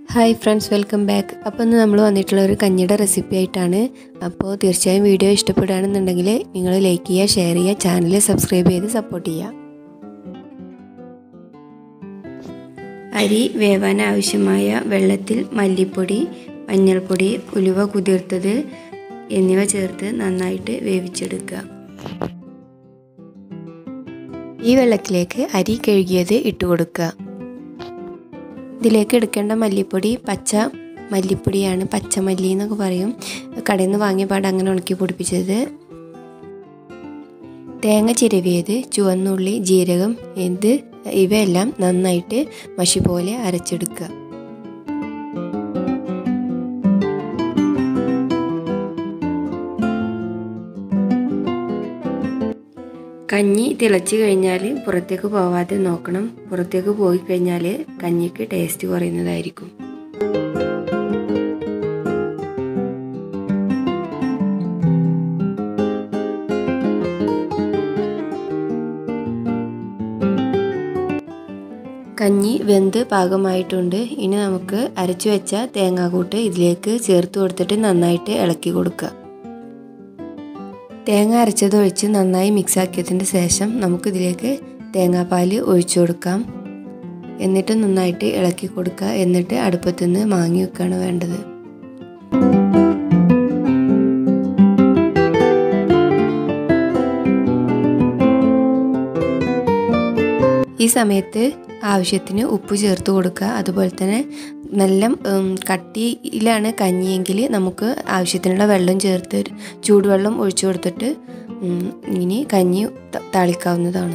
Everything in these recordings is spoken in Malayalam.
ഹായ് ഫ്രണ്ട്സ് വെൽക്കം ബാക്ക് അപ്പോൾ ഇന്ന് നമ്മൾ വന്നിട്ടുള്ള ഒരു കഞ്ഞിയുടെ റെസിപ്പി ആയിട്ടാണ് അപ്പോൾ തീർച്ചയായും വീഡിയോ ഇഷ്ടപ്പെടുകയാണെന്നുണ്ടെങ്കിൽ നിങ്ങൾ ലൈക്ക് ചെയ്യുക ഷെയർ ചെയ്യുക ചാനൽ സബ്സ്ക്രൈബ് ചെയ്ത് സപ്പോർട്ട് ചെയ്യുക അരി വേവാൻ ആവശ്യമായ വെള്ളത്തിൽ മല്ലിപ്പൊടി മഞ്ഞൾപ്പൊടി ഉലുവ കുതിർത്തത് എന്നിവ ചേർത്ത് നന്നായിട്ട് വേവിച്ചെടുക്കുക ഈ വെള്ളത്തിലേക്ക് അരി കഴുകിയത് ഇട്ട് കൊടുക്കുക ഇതിലേക്ക് എടുക്കേണ്ട മല്ലിപ്പൊടി പച്ച മല്ലിപ്പൊടിയാണ് പച്ചമല്ലി എന്നൊക്കെ പറയും കടയിൽ നിന്ന് വാങ്ങിയ പാട് അങ്ങനെ ഉണക്കി പൊടിപ്പിച്ചത് തേങ്ങ ചിരവിയത് ചുവന്നുള്ളി ജീരകം ഇത് ഇവയെല്ലാം നന്നായിട്ട് മഷി പോലെ അരച്ചെടുക്കുക കഞ്ഞി തിളച്ച് കഴിഞ്ഞാൽ പുറത്തേക്ക് പോവാതെ നോക്കണം പുറത്തേക്ക് പോയി കഴിഞ്ഞാൽ കഞ്ഞിക്ക് ടേസ്റ്റ് കുറയുന്നതായിരിക്കും കഞ്ഞി വെന്ത് പാകമായിട്ടുണ്ട് ഇനി നമുക്ക് അരച്ചു വെച്ച തേങ്ങാക്കൂട്ട് ഇതിലേക്ക് ചേർത്ത് കൊടുത്തിട്ട് നന്നായിട്ട് ഇളക്കി കൊടുക്കുക തേങ്ങ അരച്ചത് ഒഴിച്ച് നന്നായി മിക്സ് ആക്കിയതിന് ശേഷം നമുക്കിതിലേക്ക് തേങ്ങാപ്പാൽ ഒഴിച്ചു കൊടുക്കാം എന്നിട്ട് നന്നായിട്ട് ഇളക്കി കൊടുക്കുക എന്നിട്ട് അടുപ്പത്തു നിന്ന് മാങ്ങി വെക്കുകയാണ് വേണ്ടത് ഈ സമയത്ത് ആവശ്യത്തിന് ഉപ്പ് ചേർത്ത് കൊടുക്കുക അതുപോലെ തന്നെ നല്ല കട്ടിയിലാണ് കഞ്ഞിയെങ്കിൽ നമുക്ക് ആവശ്യത്തിനുള്ള വെള്ളം ചേർത്ത് ചൂടുവെള്ളം ഒഴിച്ചു കൊടുത്തിട്ട് ഇനി കഞ്ഞി തളിക്കാവുന്നതാണ്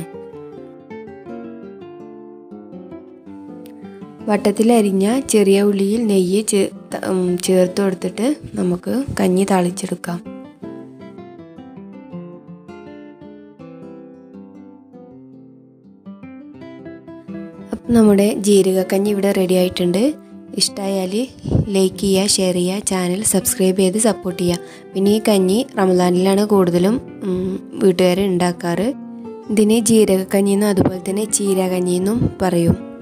വട്ടത്തിലരിഞ്ഞ ചെറിയ ഉള്ളിയിൽ നെയ്യ് ചേർത്ത് കൊടുത്തിട്ട് നമുക്ക് കഞ്ഞി തളിച്ചെടുക്കാം അപ്പം നമ്മുടെ ജീരകക്കഞ്ഞി ഇവിടെ റെഡി ആയിട്ടുണ്ട് ഇഷ്ടമായാൽ ലൈക്ക് ചെയ്യുക ഷെയർ ചെയ്യുക ചാനൽ സബ്സ്ക്രൈബ് ചെയ്ത് സപ്പോർട്ട് ചെയ്യുക പിന്നെ ഈ കഞ്ഞി റമദാനിലാണ് കൂടുതലും വീട്ടുകാർ ഉണ്ടാക്കാറ് ഇതിന് ജീരകക്കഞ്ഞി എന്നും അതുപോലെ തന്നെ ചീരകഞ്ഞി എന്നും പറയും